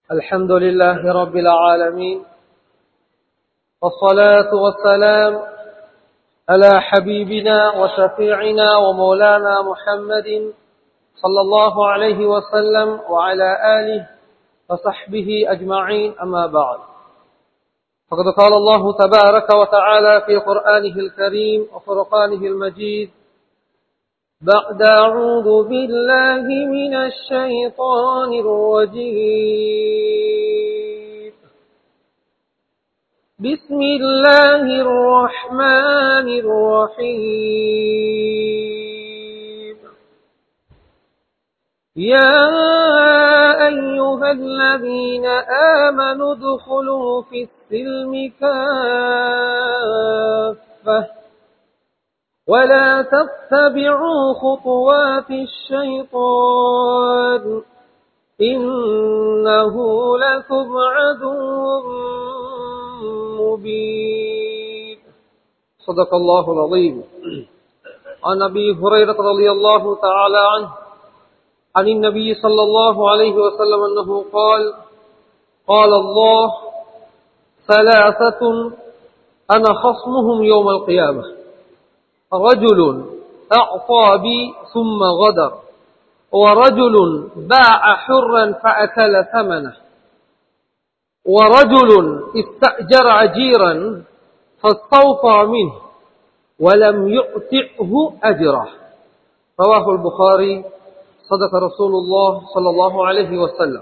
الحمد لله رب العالمين والصلاة والسلام على حبيبنا وشفيعنا ومولانا محمد صلى الله عليه وسلم وعلى آله وصحبه أجمعين أما بعد فقد قال الله تبارك وتعالى في قرآنه الكريم وفرقانه المجيد بعد أعوذ بالله من الشيطان الرجيم بسم الله الرحمن الرحيم يا أيها الذين آمنوا ادخلوا في السلم كافة ولا تتبعوا خطوات الشيطان إنه لكم عدو مبين صدق الله العظيم عن أبي هريرة رضي الله تعالى عنه عن النبي صلى الله عليه وسلم أنه قال قال الله ثلاثة أنا خصمهم يوم القيامة رجل أعطى بي ثم غدر ورجل باع حرا فأكل ثمنه ورجل استأجر عجيرا فاستوفى منه ولم يؤتعه أجره رواه البخاري صدق رسول الله صلى الله عليه وسلم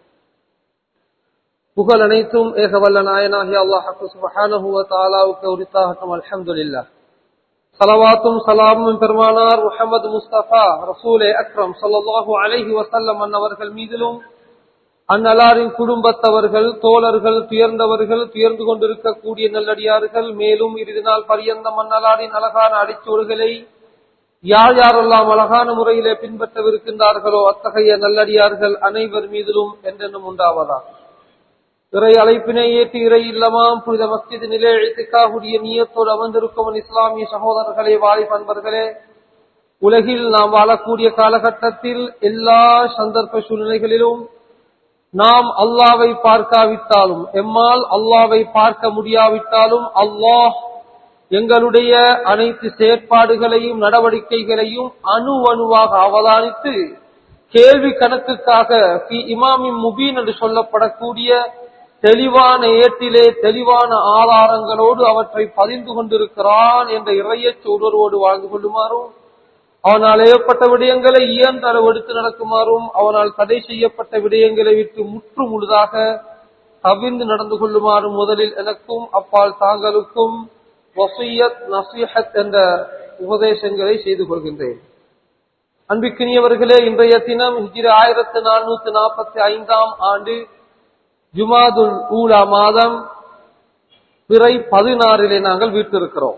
புகழ் அனைத்தும் ஏகவல்ல நாயனாகிய அல்லாஹு சுபஹானஹு வ தஆலாவுக்கு உரித்தாகட்டும் அல்ஹம்துலில்லாஹ் சலவாத்தும் சலாமும் பெருமானார் முகமது முஸ்தபா ரசூலே அக்ரம் சல்லாஹூ அலஹி வசல்லம் அன்னவர்கள் மீதிலும் அந்நலாரின் குடும்பத்தவர்கள் தோழர்கள் துயர்ந்தவர்கள் துயர்ந்து கொண்டிருக்கக்கூடிய நல்லடியார்கள் மேலும் இறுதி நாள் பரியந்தம் அந்நலாரின் அழகான அடிச்சோடுகளை யார் யாரெல்லாம் அழகான முறையிலே பின்பற்றவிருக்கின்றார்களோ அத்தகைய நல்லடியார்கள் அனைவர் மீதிலும் என்றென்னும் உண்டாவதா இறை அழைப்பினை ஏற்றி இறை இல்லமாம் புனித மஸ்ஜித் நிலை எழுத்துக்காகுடைய நீயத்தோடு அமர்ந்திருக்கும் இஸ்லாமிய சகோதரர்களே வாய் பண்பர்களே உலகில் நாம் வாழக்கூடிய காலகட்டத்தில் எல்லா சந்தர்ப்ப சூழ்நிலைகளிலும் நாம் அல்லாவை பார்க்காவிட்டாலும் எம்மால் அல்லாவை பார்க்க முடியாவிட்டாலும் அல்லாஹ் எங்களுடைய அனைத்து செயற்பாடுகளையும் நடவடிக்கைகளையும் அணு அணுவாக அவதானித்து கேள்வி கணக்குக்காக இமாமின் முபீன் என்று சொல்லப்படக்கூடிய தெளிவான ஏட்டிலே தெளிவான ஆதாரங்களோடு அவற்றை பதிந்து கொண்டிருக்கிறான் என்ற இறையச் உணர்வோடு வாழ்ந்து கொள்ளுமாறும் அவனால் ஏற்பட்ட விடயங்களை இயன்ற அளவு எடுத்து நடக்குமாறும் அவனால் தடை செய்யப்பட்ட விடயங்களை விட்டு முற்று முழுதாக தவிர்ந்து நடந்து கொள்ளுமாறும் முதலில் எனக்கும் அப்பால் தாங்களுக்கும் வசியத் நசீஹத் என்ற உபதேசங்களை செய்து கொள்கின்றேன் அன்பிக்கினியவர்களே இன்றைய தினம் ஹிஜிர ஆயிரத்தி நானூத்தி நாற்பத்தி ஐந்தாம் ஆண்டு ஜுமாதுல் ஊலா மாதம் பிறை பதினாறிலே நாங்கள் வீட்டிருக்கிறோம்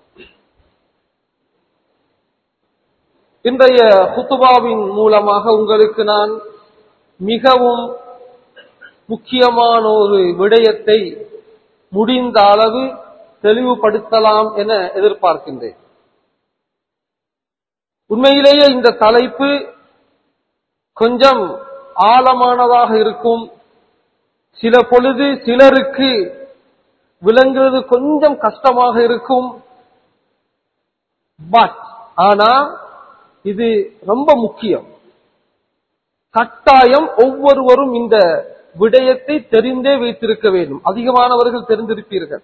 இன்றைய குத்துபாவின் மூலமாக உங்களுக்கு நான் மிகவும் முக்கியமான ஒரு விடயத்தை முடிந்த அளவு தெளிவுபடுத்தலாம் என எதிர்பார்க்கின்றேன் உண்மையிலேயே இந்த தலைப்பு கொஞ்சம் ஆழமானதாக இருக்கும் சில பொழுது சிலருக்கு விளங்குறது கொஞ்சம் கஷ்டமாக இருக்கும் பட் ஆனா இது ரொம்ப முக்கியம் கட்டாயம் ஒவ்வொருவரும் இந்த விடயத்தை தெரிந்தே வைத்திருக்க வேண்டும் அதிகமானவர்கள் தெரிந்திருப்பீர்கள்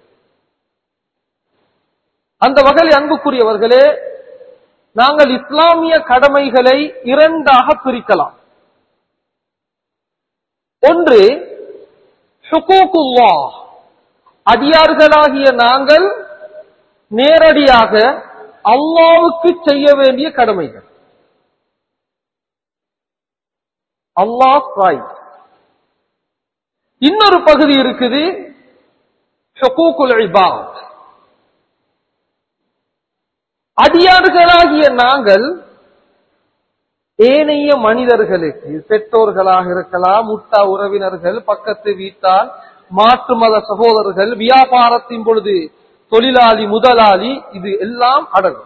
அந்த வகையில் அன்புக்குரியவர்களே நாங்கள் இஸ்லாமிய கடமைகளை இரண்டாக பிரிக்கலாம் ஒன்று ஹுகூக்குல்லா அடியார்களாகிய நாங்கள் நேரடியாக அல்லாவுக்கு செய்ய வேண்டிய கடமைகள் அல்லாஹ் ரைட் இன்னொரு பகுதி இருக்குது ஹுகூக்குல் இபாத் அடியார்களாகிய நாங்கள் ஏனைய மனிதர்களுக்கு பெற்றோர்களாக இருக்கலாம் முட்டா உறவினர்கள் பக்கத்து வீட்டால் மாற்று மத சகோதரர்கள் வியாபாரத்தின் பொழுது தொழிலாளி முதலாளி இது எல்லாம் அடங்கும்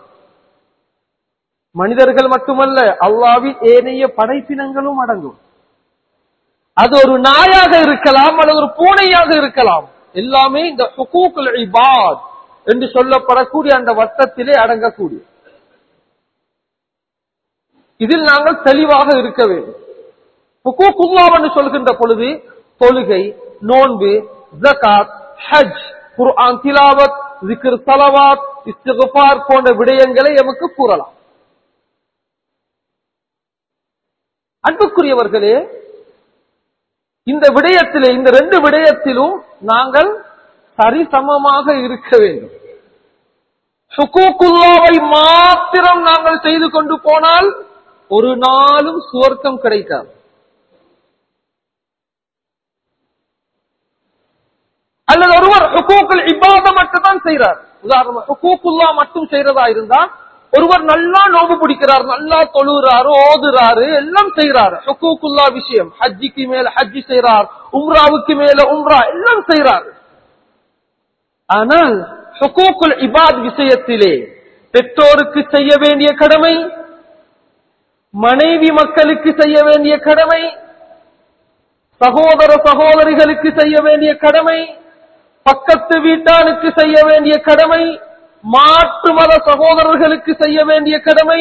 மனிதர்கள் மட்டுமல்ல அல்லாவின் ஏனைய படைப்பினங்களும் அடங்கும் அது ஒரு நாயாக இருக்கலாம் அல்லது ஒரு பூனையாக இருக்கலாம் எல்லாமே இந்த ஹுகூக்குல் இபாத் என்று சொல்லப்படக்கூடிய அந்த வட்டத்திலே அடங்கக்கூடிய இதில் நாங்கள் தெளிவாக இருக்க வேண்டும் ஹுகூக்குல்லாஹ் என்று சொல்கின்ற பொழுது தொழுகை நோன்பு ஜகாத் ஹஜ் குர்ஆன் திலாவத் zikr சலவாத் இஸ்திக்ஃபார் போன்ற விடயங்களை எமக்கு கூறலாம் அன்புக்குரியவர்களே இந்த விடயத்திலே இந்த ரெண்டு விடயத்திலும் நாங்கள் சரிசமமாக இருக்க வேண்டும் சுகூக்குல்லாவை மாத்திரம் நாங்கள் செய்து கொண்டு போனால் ஒரு நாளும் சுவர்க்கம் கிடைக்காது அல்லது ஒருவர் ஹுகூக்குல் இபாத மட்டும் தான் செய்கிறார் உதாரணம் ஹுகூக்குல்லா மட்டும் செய்யறதா இருந்தா ஒருவர் நல்லா நோம்பு பிடிக்கிறார் நல்லா தொழுகிறாரு ஓதுறாரு எல்லாம் செய்யறாரு ஹுகூக்குல்லா விஷயம் ஹஜ்ஜிக்கு மேல ஹஜ்ஜி செய்யறார் உம்ராவுக்கு மேல உம்ரா எல்லாம் செய்யறாரு ஆனால் ஹுகூக்குல் இபாத் விஷயத்திலே பெற்றோருக்கு செய்ய வேண்டிய கடமை மனைவி மக்களுக்கு செய்ய வேண்டிய கடமை சகோதர சகோதரிகளுக்கு செய்ய வேண்டிய கடமை பக்கத்து வீட்டானுக்கு செய்ய வேண்டிய கடமை மாற்று மத சகோதரர்களுக்கு செய்ய வேண்டிய கடமை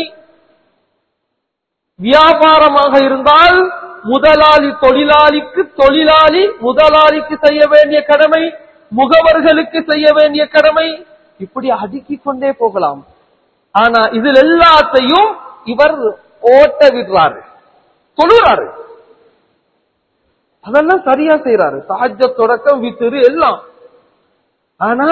வியாபாரமாக இருந்தால் முதலாளி தொழிலாளிக்கு தொழிலாளி முதலாளிக்கு செய்ய வேண்டிய கடமை முகவர்களுக்கு செய்ய வேண்டிய கடமை இப்படி அடுக்கிக் கொண்டே போகலாம் ஆனா இதில் எல்லாத்தையும் இவர் ஓட்ட விடுறாரு தொழுறாரு அதெல்லாம் சரியா செய்யறாரு சஹஜ தொடக்கம் வித்துரு எல்லாம் ஆனா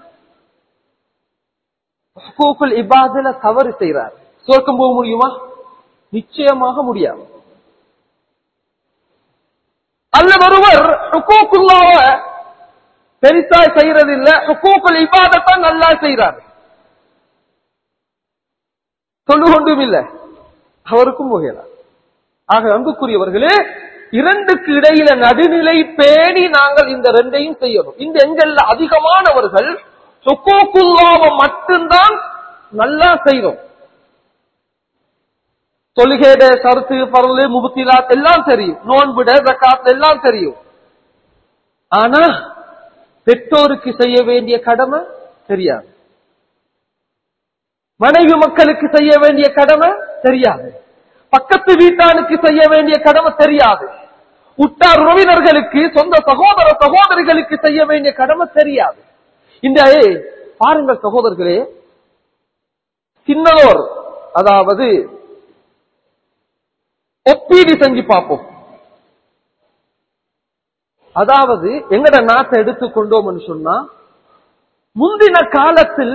ஹுகூக்குல் இபாதுல தவறு செய்யறார் சுவர்க்கம் போக முடியுமா நிச்சயமாக முடியாது அல்லது ஒருவர் ஹுகூக்குல்லாவ பெரிசா செய்யறது இல்ல ஹுகூக்குல் இபாதத்தான் நல்லா செய்யறாரு சொல்லு கொண்டும் இல்ல அவருக்கும் போகலாம் ஆக அன்புக்குரியவர்களே இரண்டுக்கு இடையில நடுநிலை பேணி நாங்கள் இந்த ரெண்டையும் செய்யணும் இந்த எங்கள்ல அதிகமானவர்கள் சொக்கோக்குல்லாவ மட்டும்தான் நல்லா செய்யறோம் தொழுகேட சருத்து பரலு முபத்திலாத் எல்லாம் தெரியும் நோன்புட ஜக்காத் எல்லாம் தெரியும் ஆனா பெற்றோருக்கு செய்ய வேண்டிய கடமை தெரியாது மனைவி மக்களுக்கு செய்ய வேண்டிய கடமை தெரியாது பக்கத்து வீட்டானுக்கு செய்ய வேண்டிய கடமை தெரியாது உற்றார் உறவினர்களுக்கு சொந்த சகோதர சகோதரிகளுக்கு செய்ய வேண்டிய கடமை தெரியாது இந்த ஏய், பாருங்கள் சகோதரர்களே சின்னதோர் அதாவது ஒப்பீடு செஞ்சு பார்ப்போம் அதாவது எங்கட நாட்டை எடுத்துக்கொண்டோம்னு சொன்னா முந்தின காலத்தில்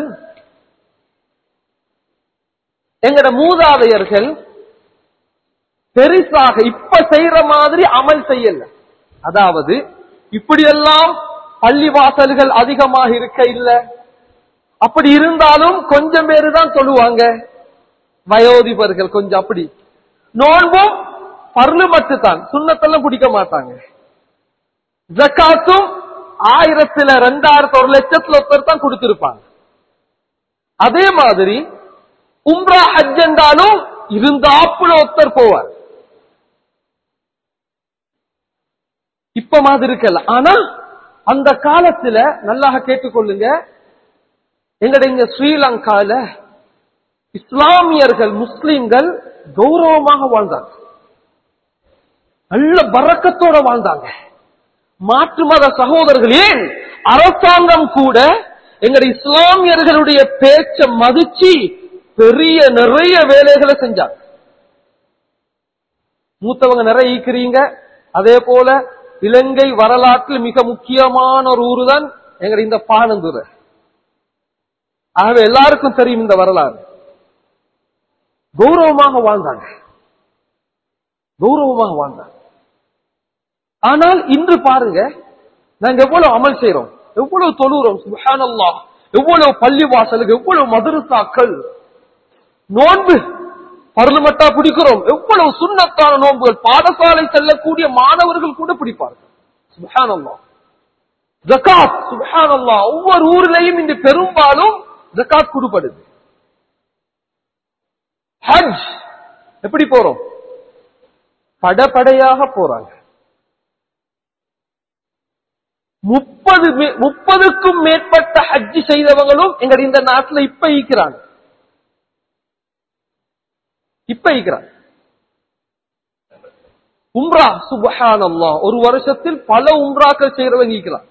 எங்கட மூதாதையர்கள் பெரிசாக இப்ப செய்யற மாதிரி அமல் செய்யல அதாவது இப்படியெல்லாம் பள்ளிவாசல்கள் அதிகமாக இருக்க இல்ல அப்படி இருந்தாலும் கொஞ்சம் பேரு தான் சொல்லுவாங்க வயோதிபர்கள் கொஞ்சம் அப்படி நோன்பும் பர்லு மட்டும்தான் சுண்ணத்தெல்லாம் பிடிக்க மாட்டாங்க ஜக்காத்தும் ஆயிரத்துல ரெண்டாயிரத்து ஒரு லட்சத்துல ஒருத்தர் தான் கொடுத்திருப்பாங்க அதே மாதிரி உம்ரா ஹஜ் என்றாலும் இருந்தாப்புல ஒருத்தர் போவார் இப்ப மாதிரி இருக்கல ஆனா அந்த காலத்துல நல்லாக கேட்டுக்கொள்ளுங்க எங்கட இங்க ஸ்ரீலங்கால இஸ்லாமியர்கள் முஸ்லிம்கள் கௌரவமாக வாழ்ந்தாங்க நல்ல பறக்கத்தோட வாழ்ந்தாங்க மாற்று மத சகோதரர்கள் ஏன் அரசாங்கம் கூட எங்களுடைய இஸ்லாமியர்களுடைய பேச்ச மதிச்சு பெரிய நிறைய வேலைகளை செஞ்சாங்க மூத்தவங்க நிறைய ஈக்கிறீங்க அதே போல இலங்கை வரலாற்றில் மிக முக்கியமான ஒரு ஊரு தான் எங்களுடைய இந்த பானந்துரை ஆகவே எல்லாருக்கும் தெரியும் இந்த வரலாறு கௌரவமாக வாழ்ந்தாங்க கௌரவமாக வாழ்ந்தாங்க ஆனால் இன்று பாருங்க நாங்க எவ்வளவு அமல் செய்யறோம் எவ்வளவு தொழுகிறோம் சுபஹானல்லாஹ் எவ்வளவு பள்ளி வாசலுக்கு எவ்வளவு மதரசாக்கள் நோன்பு பருளுமட்டா பிடிக்கிறோம் எவ்வளவு சுண்ணத்தான நோன்புகள் பாடசாலை செல்லக்கூடிய மாணவர்கள் கூட பிடிப்பார்கள் சுபஹானல்லாஹ் ஜகாத் சுபஹானல்லாஹ் ஒவ்வொரு ஊர்லயும் இந்த பெரும்பாலும் ஜகாத் கொடுப்படுது ஹஜ் எப்படி போறோம் படபடையாக போறாங்க முப்பது மே- முப்பதுக்கும் மேற்பட்ட ஹஜ்ஜி செய்தவங்களும் எங்க இந்த நாட்டுல இப்ப ஈக்கிறாங்க இப்ப ஈக்கிறாங்க உம்ரா சுபஹானல்லாஹ் ஒரு வருஷத்தில் பல உம்ராக்கள் செய்யறவங்க ஈக்கிறாங்க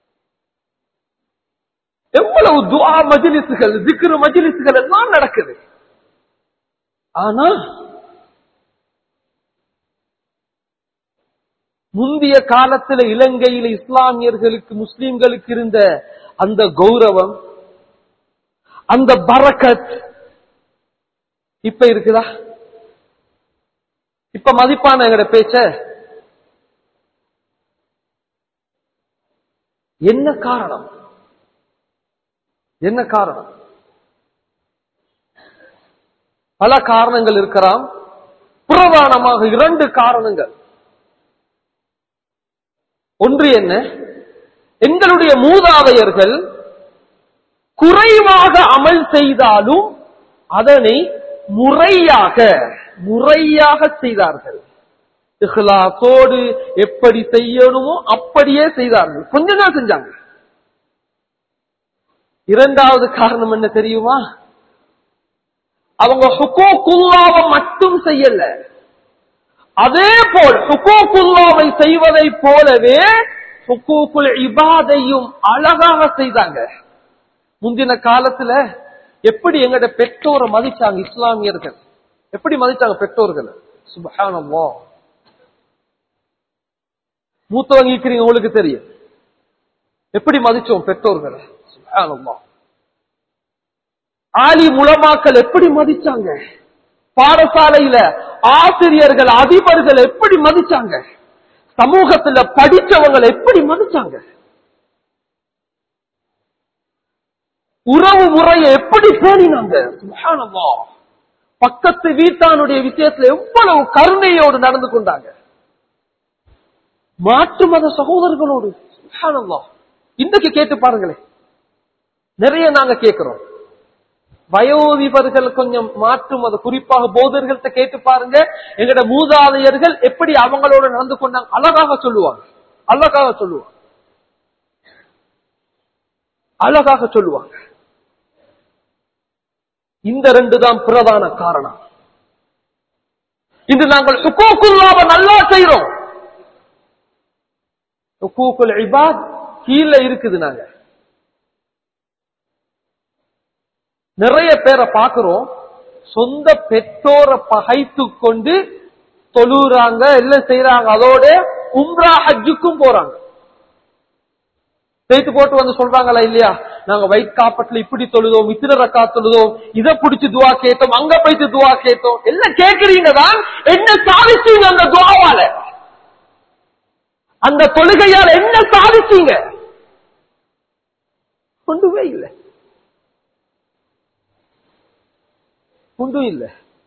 எவ்வளவு துஆ மஜ்லிஸ்கள் திக்ரு மஜ்லிஸ்கள் எல்லாம் நடக்குது ஆனா முந்தைய காலத்துல இலங்கையில இஸ்லாமியர்களுக்கு முஸ்லிம்களுக்கு இருந்த அந்த கௌரவம் அந்த பரக்கத் இப்ப இருக்குதா இப்ப மதிப்பான எங்கட பேச்ச என்ன காரணம் என்ன காரணம் பல காரணங்கள் இருக்கலாம் பிரதானமாக இரண்டு காரணங்கள் ஒன்று என்ன எங்களுடைய மூதாதையர்கள் குறைவாக அமல் செய்தாலும் அதனை முறையாக முறையாக செய்தார்கள் இஹ்லாசோடு எப்படி செய்யணுமோ அப்படியே செய்தார்கள் கொஞ்சம் தான் செஞ்சாங்க இரண்டாவது காரணம் என்ன தெரியுமா அவங்க ஹுகோக்குல்லாவை மட்டும் செய்யல அதே போல் ஹுகூக்குல்லாவை செய்வதை போலவே ஹுகூக்குல் இபாதையும் அழகாக செய்தாங்க முந்தின காலத்துல எப்படி எங்கட பெற்றோரை மதிச்சாங்க இஸ்லாமியர்கள் எப்படி மதிச்சாங்க பெற்றோர்கள் சுபஹானல்லாஹ் மூத்தவங்க இருக்கிறீங்க உங்களுக்கு தெரியும் எப்படி மதிச்சோம் பெற்றோர்களை சுபஹானல்லாஹ் ஆலி முலமாக்கள் எப்படி மதிச்சாங்க பாடசாலையில ஆசிரியர்கள் அதிபர்கள் எப்படி மதிச்சாங்க சமூகத்துல படிச்சவங்களை எப்படி மதிச்சாங்க உறவு முறையை எப்படி பேணினாங்க சுப்ஹானல்லாஹ். பக்கத்து வீட்டானுடைய விஷயத்துல எவ்வளவு கருணையோடு நடந்து கொண்டாங்க மாற்று மத சகோதரர்களோடு சுப்ஹானல்லாஹ். இன்றைக்கு கேட்டு பாருங்களேன் நிறைய நாங்க கேட்கிறோம் வயோதிபர்கள் கொஞ்சம் மாற்றும் அது குறிப்பாக போதர்கள்ட்ட கேட்டு பாருங்க எங்கட மூதாதையர்கள் எப்படி அவங்களோட நடந்து கொண்டாங்க அழகாக சொல்லுவாங்க அழகாக சொல்லுவாங்க அழகாக சொல்லுவாங்க இந்த ரெண்டு தான் பிரதான காரணம் இன்று நாங்கள் சுக்கோக்குள்ளாவ நல்லா செய்யறோம் சுக்கூக்குல் இபாத் கீழே இருக்குது நாங்க நிறைய பேரை பார்க்கிறோம் சொந்த பெற்றோரை பகைத்து கொண்டு தொழுறாங்க எல்லாம் செய்யறாங்க அதோட உம்ரா ஹஜ்ஜுக்கும் போறாங்க சேர்த்து போட்டு வந்து சொல்றாங்களா இல்லையா நாங்க வயிட் காப்பட்ல இப்படி தொழுதோம் இத்தனை ரக்கா தொழுதோம் இதை பிடிச்சு துவா கேட்டோம் அங்க போயிட்டு துவா கேட்டோம் எல்லாம் கேக்குறீங்க தான் என்ன சாதிச்சீங்க அந்த துவாவால அந்த தொழுகையால என்ன சாதிச்சீங்க ஒன்றுமே இல்லை ஒன்றும் இல்லை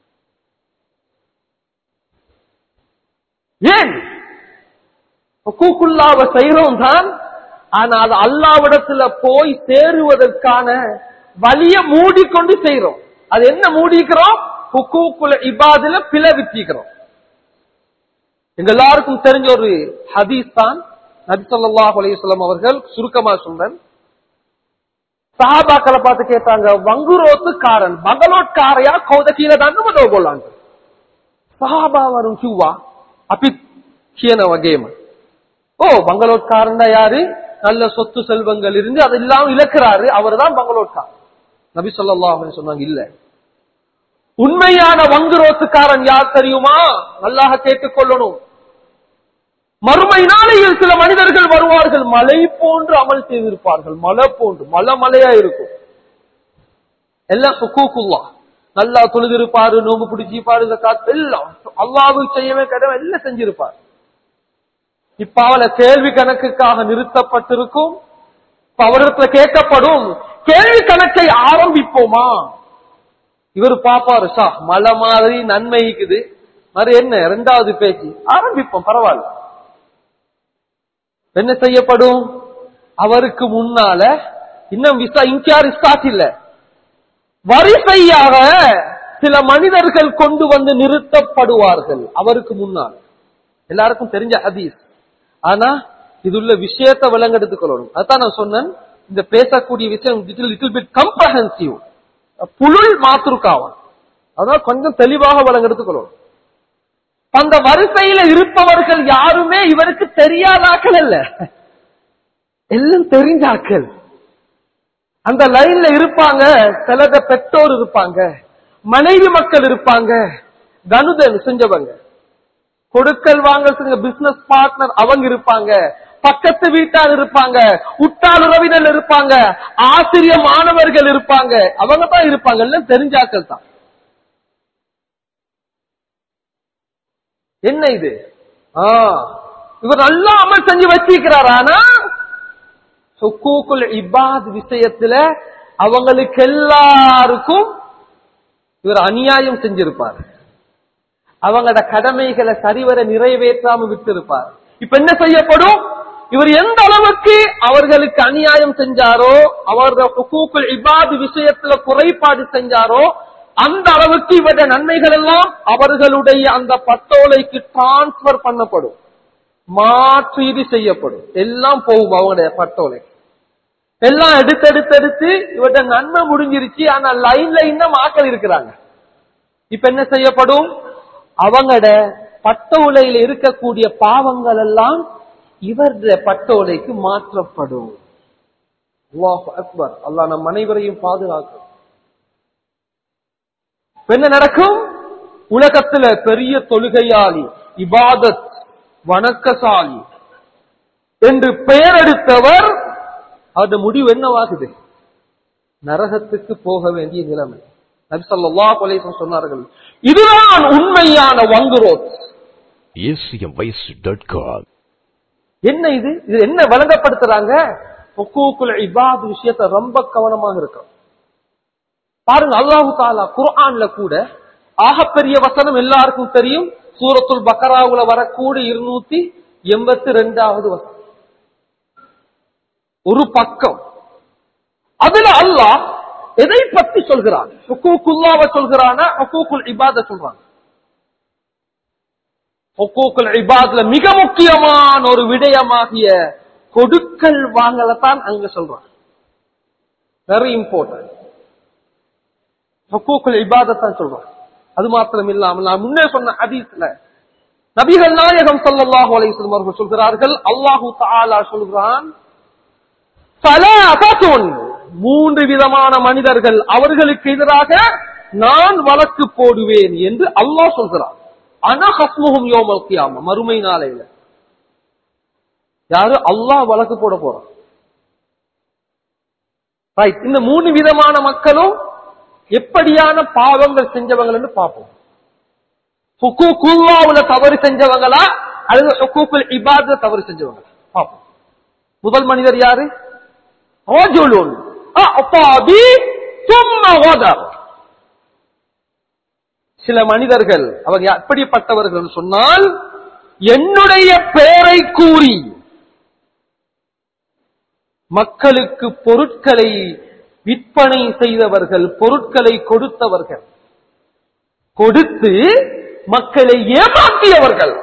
ஏன் கூக்குள்ளாவ செய்யறோம் தான் ஆனா அது அல்லாவிடத்துல போய் சேருவதற்கான வழிய மூடிக்கொண்டு செய்யறோம் அது என்ன மூடிக்கிறோம் ஹுக்கூக்குல இபாதுல பிளவிச்சிக்கிறோம் எங்க எல்லாருக்கும் தெரிஞ்ச ஒரு ஹதீஸ் தான் நபி ஸல்லல்லாஹு அலைஹி வஸல்லம் அவர்கள் சுருக்கமா சொல்றேன் சஹாபாக்களை பார்த்து கேட்டாங்க வங்குரோத்துக்காரன் மகளோட்காரையா கௌத கீழே தான் மதோ போலாங்க சஹாபா வரும் கியூவா அப்பி கீழ வகேம ஓ பங்களோட்காரன் யாரு நல்ல சொத்து செல்வங்கள் இருந்து அது இல்லாம இழக்கிறாரு அவர் தான் பங்களோட்காரன் நபி ஸல்லல்லாஹு சொன்னாங்க இல்ல உண்மையான வங்குரோத்துக்காரன் யார் தெரியுமா நல்லாக கேட்டுக்கொள்ளணும் மறுமை நாளையில் சில மனிதர்கள் வருவார்கள் மலை போன்று அமல் செய்திருப்பார்கள் மலை போன்று மலை மலையா இருக்கும் எல்லாம் சுக்கூக்குல்லா நல்லா தொழுதிருப்பாரு நோம்பு பிடிச்சிப்பாரு ஜக்காத் எல்லாம் அல்லாவுக்கு செய்யவே கடமை எல்லாம் செஞ்சிருப்பார் இப்ப அவளை கேள்வி கணக்குக்காக நிறுத்தப்பட்டிருக்கும் இப்ப அவரிடத்துல கேட்கப்படும் கேள்வி கணக்கை ஆரம்பிப்போமா இவர் பாப்பாரு சா மலை மாதிரி நன்மை இருக்குது மாதிரி என்ன இரண்டாவது பேச்சு ஆரம்பிப்போம் பரவாயில்ல என்ன செய்யப்படும் அவருக்கு முன்னால இன்னும் விசா இன்சார் ஸ்டார்ட் இல்ல வரிசையாக சில மனிதர்கள் கொண்டு வந்து நிறுத்தப்படுவார்கள் அவருக்கு முன்னால் எல்லாருக்கும் தெரிஞ்ச ஹதீஸ் ஆனா இதுள்ள விஷயத்தை விளங்கெடுத்துக் கொள்ளணும் அதான் நான் சொன்னேன் இந்த பேசக்கூடிய விஷயம் லிட்டில் பிட் கம்ப்ரஹென்சிவ் புலுள் மாத்துருக்காவன் அதான் கொஞ்சம் தெளிவாக விளங்கெடுத்துக் கொள்ளணும் அந்த வரிசையில இருப்பவர்கள் யாருமே இவருக்கு தெரியாதாக்கள் அல்ல எல்லாம் தெரிஞ்சாக்கள் அந்த லைன்ல இருப்பாங்க சிலத பெற்றோர் இருப்பாங்க மனைவி மக்கள் இருப்பாங்க கனுதன் செஞ்சவங்க கொடுக்கல் வாங்கல் செஞ்ச பிசினஸ் பார்ட்னர் அவங்க இருப்பாங்க பக்கத்து வீட்டார் இருப்பாங்க உட்டாள் உறவினர் இருப்பாங்க ஆசிரிய மாணவர்கள் இருப்பாங்க அவங்க தான் இருப்பாங்க எல்லாம் தெரிஞ்சாக்கள் தான் என்ன இது ஆ இவர் நல்லா அமல் செஞ்சு வச்சிருக்கிறார் ஆனா சுக்கூக்குல் இபாத் விஷயத்துல அவங்களுக்கு எல்லாருக்கும் இவர் அநியாயம் செஞ்சிருப்பார் அவங்களோட கடமைகளை சரிவர நிறைவேற்றாம விட்டிருப்பார் இப்ப என்ன செய்யப்படும் இவர் எந்த அளவுக்கு அவர்களுக்கு அநியாயம் செஞ்சாரோ அவருடைய ஹுக்கூக்குல் இபாத் விஷயத்துல குறைபாடு செஞ்சாரோ அந்த அளவுக்கு இவருடைய நன்மைகள் எல்லாம் அவர்களுடைய அந்த பட்டோலைக்கு டிரான்ஸ்பர் பண்ணப்படும் மாற்றீடு செய்யப்படும் எல்லாம் போகும் அவங்களுடைய பட்டோலை எல்லாம் எடுத்து எடுத்து எடுத்து இவருடைய நன்மை முடிஞ்சிருச்சு ஆனா லைன்ல இன்னும் ஆக்கள் இருக்கிறாங்க இப்ப என்ன செய்யப்படும் அவங்களோட பட்ட உலையில இருக்கக்கூடிய பாவங்கள் எல்லாம் இவருடைய பட்ட உலைக்கு மாற்றப்படும் அல்லாஹ் அக்பர் அல்லாஹ் நம் அனைவரையும் பாதுகாக்கும் இப்ப என்ன நடக்கும் உலகத்துல பெரிய தொழுகையாளி இபாதத் வணக்கசாலி என்று பெயரெடுத்தவர் அது முடிவு என்னவாகுது நரகத்துக்கு போக வேண்டிய நிலைமை நபி ஸல்லல்லாஹு அலைஹி வஸல்லம் சொன்னார்கள் இதுதான் உண்மையான வங்குரோத் acmvoice.com. என்ன இது இது என்ன வழங்கப்படுத்துறாங்க ஹுக்கூக்குல் இபாத் விஷயத்தை ரொம்ப கவனமாக இருக்கும் பாருங்க அல்லாஹு தாலா குர்ஆன்ல கூட ஆகப்பெரிய வசனம் எல்லாருக்கும் தெரியும் சூரத்துல் பக்கராவுல வரக்கூடிய இருநூத்தி எண்பத்தி ரெண்டாவது வசனம் ஒரு பக்கம் அதுல அல்லாஹ் எதை பத்தி சொல்கிறான் ஹுக்கூக்குல்லாவை சொல்கிறானா ஹுக்கூக்குல் இபாத சொல்றான் ஹுக்கூக்குல் இபாத்ல மிக முக்கியமான ஒரு விடயமாகிய கொடுக்கல் வாங்கலத்தான் அங்க சொல்றான் வெரி இம்பார்ட்டன்ட் ஹுக்கூக்குல் இபாதத்தான் சொல்றான் அது மாத்திரம் இல்லாமல் நான் முன்னே சொன்ன ஹதீஸ்ல நபிகள் நாயகம் ஸல்லல்லாஹு அலைஹி வஸல்லம் அவர்கள் சொல்கிறார்கள் அல்லாஹு தஆலா சொல்கிறான் சலாசத்துன் மூன்று விதமான மனிதர்கள் அவர்களுக்கு எதிராக நான் வழக்கு போடுவேன் என்று அல்லாஹ் சொல்கிறான் அனஹஸ்முகும் யோமல் கியாம மறுமை நாளையில யாரு அல்லாஹ் வழக்கு போட போறான் ரைட் இந்த மூணு விதமான மக்களும் எப்படியான பாவங்கள் செஞ்சவங்க என்று பார்ப்போம் ஹுக்கூக்குல்லாவுல தவறு செஞ்சவங்களா அல்லது ஹுக்கூக்குல் இபாத தவறு செஞ்சவங்களா பார்ப்போம் முதல் மனிதர் யாரு ரஜுலுன் அஅதாபி சும்ம கதர் சில மனிதர்கள் அவங்க எப்படிப்பட்டவர்கள் சொன்னால் என்னுடைய பெயரை கூறி மக்களுக்கு பொருட்களை விற்பனை செய்தவர்கள் பொருட்களை கொடுத்தவர்கள் கொடுத்து மக்களை ஏமாற்றியவர்கள்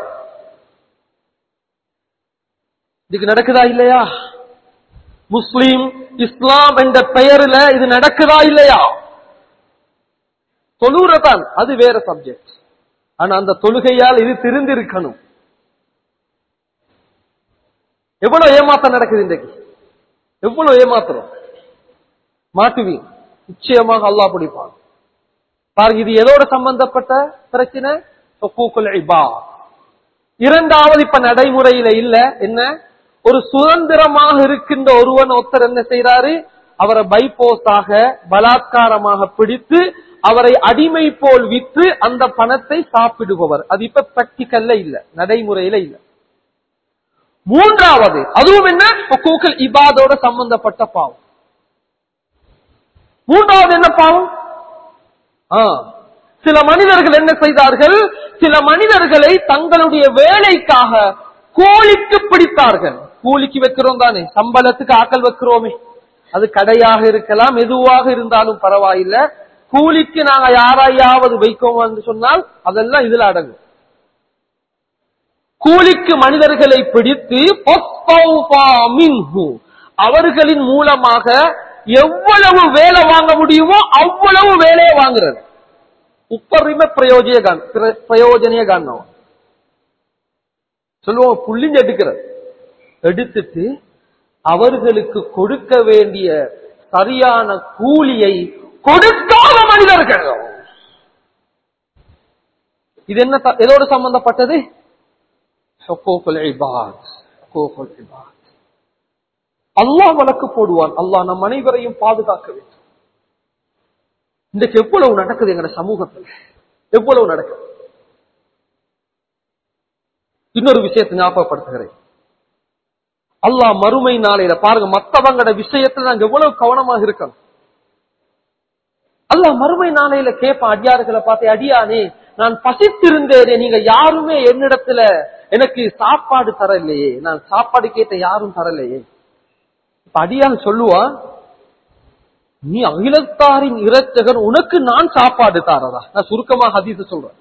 இதுக்கு நடக்குதா இல்லையா முஸ்லீம் இஸ்லாம் என்ற பெயரில் இது நடக்குதா இல்லையா தொழுறதான் அது வேற சப்ஜெக்ட் ஆனா அந்த தொழுகையால் இது திருந்திருக்கணும் எவ்வளவு ஏமாத்தம் நடக்குது இன்றைக்கு எவ்வளவு ஏமாத்துறோம் மாட்டுவீங்க நிச்சயமாக அல்லாஹ் பிடிப்பான் பாருங்க இது எதோட சம்பந்தப்பட்ட பிரச்சனை ஹுக்கூக்குல் இபாத். இரண்டாவது இப்ப நடைமுறையில இல்ல என்ன ஒரு சுதந்திரமாக இருக்கின்ற ஒருவன் ஒருத்தர் என்ன செய்யறாரு அவரை பைபோஸாக பலாத்காரமாக பிடித்து அவரை அடிமை போல் விற்று அந்த பணத்தை சாப்பிடுபவர் அது இப்ப பிராக்டிக்கல்ல இல்ல நடைமுறையில இல்ல மூன்றாவது அதுவும் என்ன ஹுக்கூக்குல் இபாதோட சம்பந்தப்பட்ட பாவம் மூன்றாவது என்ன பாவம் ஆ, சில மனிதர்கள் என்ன செய்தார்கள் சில மனிதர்களை தங்களுடைய வேலைக்காக கூலிக்கு பிடித்தார்கள் கூலிக்கு வைக்கிறோம் தானே சம்பளத்துக்கு ஆக்கல் வைக்கிறோமே அது கடையாக இருக்கலாம் எதுவாக இருந்தாலும் பரவாயில்ல கூலிக்கு நாங்க யாரையாவது வைக்கோம் என்று சொன்னால் அதெல்லாம் இதுல அடங்கும் கூலிக்கு மனிதர்களை பிடித்து ஃபஸ்தௌஃபா மின்ஹு. அவர்களின் மூலமாக எவ்வளவு வேலை வாங்க முடியுமோ அவ்வளவு வேலையை வாங்குறது உப்பரிம பிரயோஜன காண் பிர- பிரயோஜனைய காரணம் சொல்லுவோம் புள்ளிஞ்சு எடுக்கிறது எடுத்துட்டு அவர்களுக்கு கொடுக்க வேண்டிய சரியான கூலியை கொடுக்காத மனிதர்கள் இது என்ன த- எதோடு சம்பந்தப்பட்டது ஹுக்கூக்குல் இபாத். ஹுக்கூக்குல் இபாத். அல்லாஹ் வழக்கு போடுவான் அல்லாஹ் நம் அனைவரையும் பாதுகாக்க வேண்டும் இன்றைக்கு எவ்வளவு நடக்குது எங்க சமூகத்தில் எவ்வளவு நடக்குது இன்னொரு விஷயத்தை ஞாபகப்படுத்துகிறேன் அல்லாஹ் மறுமை நாளையில பாருங்க மத்தவங்கட விஷயத்துல நாங்க எவ்வளவு கவனமாக இருக்கணும் அல்லாஹ் மறுமை நாளையில கேட்பான் அடியார்களை பார்த்து அடியானே நான் பசித்திருந்தேனே நீங்க யாருமே என்னிடத்துல எனக்கு சாப்பாடு தரலையே நான் சாப்பாடு கேட்ட யாரும் தரலையே இப்ப அடியான் சொல்லுவான் நீ அகிலத்தாரின் இரட்சகர் உனக்கு நான் சாப்பாடு தாரதா நான் சுருக்கமா ஹதீஸ் சொல்றேன்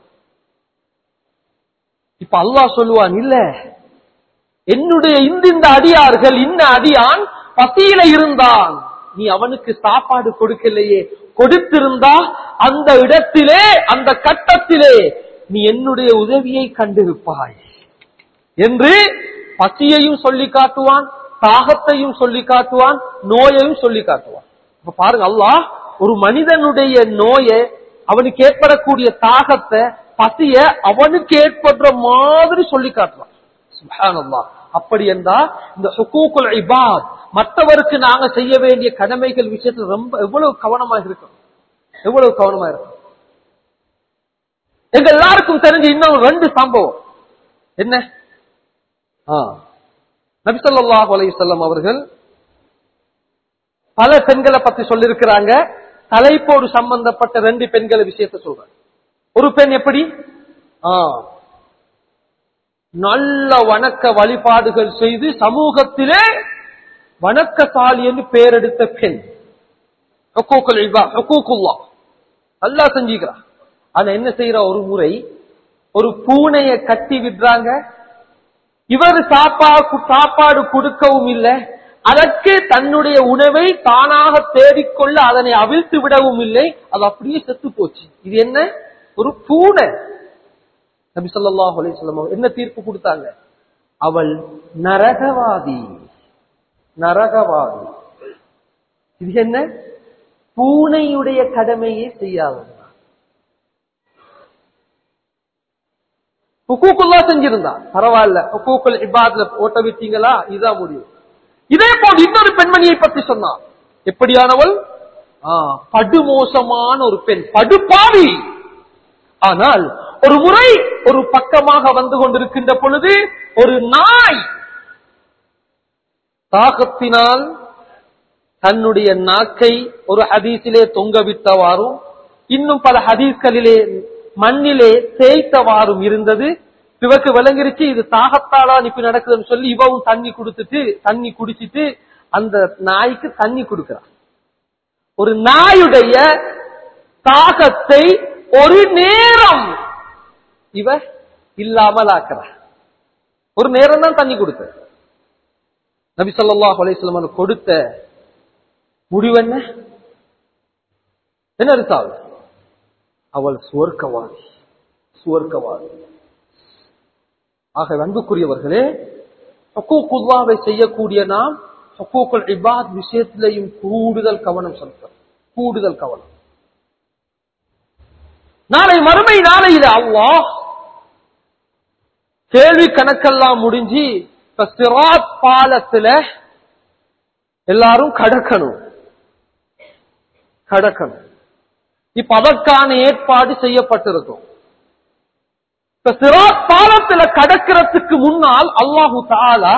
இப்ப அல்லாஹ் சொல்லுவான் இல்ல என்னுடைய இந்த இந்த அடியார்கள் இன்ன அடியான் பசியில இருந்தான் நீ அவனுக்கு சாப்பாடு கொடுக்கலையே கொடுத்திருந்தா அந்த இடத்திலே அந்த கட்டத்திலே நீ என்னுடைய உதவியை கண்டிருப்பாய் என்று பசியையும் சொல்லி காட்டுவான் தாகத்தையும் சொல்லி காட்டுவான் நோயையும் சொல்லி காட்டுவான் இப்ப பாருங்க அல்லாஹ் ஒரு மனிதனுடைய நோயை அவனுக்கு ஏற்படக்கூடிய தாகத்தை பசிய அவனுக்கு ஏற்படுற மாதிரி சொல்லி காட்டுவான் சுப்ஹானல்லாஹ். அப்படி என்றால் இந்த ஹுக்கூக்குல் இபாத் மற்றவருக்கு நாங்க செய்ய வேண்டிய கடமைகள் விஷயத்துல ரொம்ப எவ்வளவு கவனமா இருக்கும் எவ்வளவு கவனமா இருக்கும் எங்க எல்லாருக்கும் தெரிஞ்ச இன்னும் ரெண்டு சம்பவம் என்ன ஆ. நபி ஸல்லல்லாஹு அலைஹி வஸல்லம் அவர்கள் பல பெண்களை பத்தி சொல்லிருக்கிறாங்க தலைப்போடு சம்பந்தப்பட்ட ரெண்டு பெண்களை விஷயத்தை சொல்றேன் ஒரு பெண் எப்படி ஆ. நல்ல வணக்க வழிபாடுகள் செய்து சமூகத்திலே வணக்கசாலி என்று பெயரெடுத்த பெண் ஹுக்கூக்குல் இபா- ஹுக்கூக்குல்லாஹ். நல்லா செஞ்சுக்கிறா ஆனா என்ன செய்யற ஒரு முறை ஒரு பூனையை கட்டி விடுறாங்க இவர் சாப்பாடு சாப்பாடு கொடுக்கவும் இல்லை அதற்கு தன்னுடைய உணவை தானாக தேடிக்கொள்ள அதனை அவிழ்த்து விடவும் இல்லை அது அப்படியே செத்து போச்சு இது என்ன ஒரு பூனை நபி ஸல்லல்லாஹு அலைஹி வஸல்லம் அவங்க என்ன தீர்ப்பு கொடுத்தாங்க அவள் நரகவாதி நரகவாதி இது என்ன பூனையுடைய கடமையை செய்யாதது ஹுக்கூக்குல்லா செஞ்சிருந்தா பரவாயில்ல ஹுக்கூக்குல் இபாத்ல ஓட்ட விட்டீங்களா இதுதான் முடியும் இதே போல் இன்னொரு பெண்மணியை பற்றி சொன்னான் எப்படியானவள் ஆ, படுமோசமான ஒரு பெண் படுபாவி ஆனால் ஒரு முறை ஒரு பக்கமாக வந்து கொண்டிருக்கின்ற பொழுது ஒரு நாய் தாகத்தினால் தன்னுடைய நாக்கை ஒரு ஹதீஸிலே தொங்கவிட்டவாறும் இன்னும் பல ஹதீஸ்களிலே மண்ணிலே தேய்த்தவாறும் இருந்தது இவக்கு விளங்கிருச்சு இது தாகத்தாலா இப்படி நடக்குதுன்னு சொல்லி இவவும் தண்ணி கொடுத்துட்டு தண்ணி குடிச்சிட்டு அந்த நாய்க்கு தண்ணி கொடுக்கிறான் ஒரு நாயுடைய தாகத்தை ஒரு நேரம் இவ இல்லாமல் ஆக்குறார் ஒரு நேரம் தான் தண்ணி கொடுத்த நபி ஸல்லல்லாஹு அலைஹி வஸல்லம் கொடுத்த முடிவு என்ன என்ன இருக்காள் அவள் சுவர்க்கவாதி சுவர்க்கவாதி ஆக அன்புக்குரியவர்களே ஹக்கூக்குல்லாவை செய்யக்கூடிய நாம் ஹக்கூக்குல் இபாத் விஷயத்திலையும் கூடுதல் கவனம் செலுத்தணும் கூடுதல் கவனம் நாளை மறுமை நாளையில அல்லாஹ் கேள்வி கணக்கெல்லாம் முடிஞ்சு இப்ப சிராத் பாலத்துல எல்லாரும் கடக்கணும் கடக்கணும் இப்ப அதற்கான ஏற்பாடு செய்யப்பட்டிருக்கும் இப்ப சிராத் பாலத்துல கடக்கிறதுக்கு முன்னால் அல்லாஹு தாலா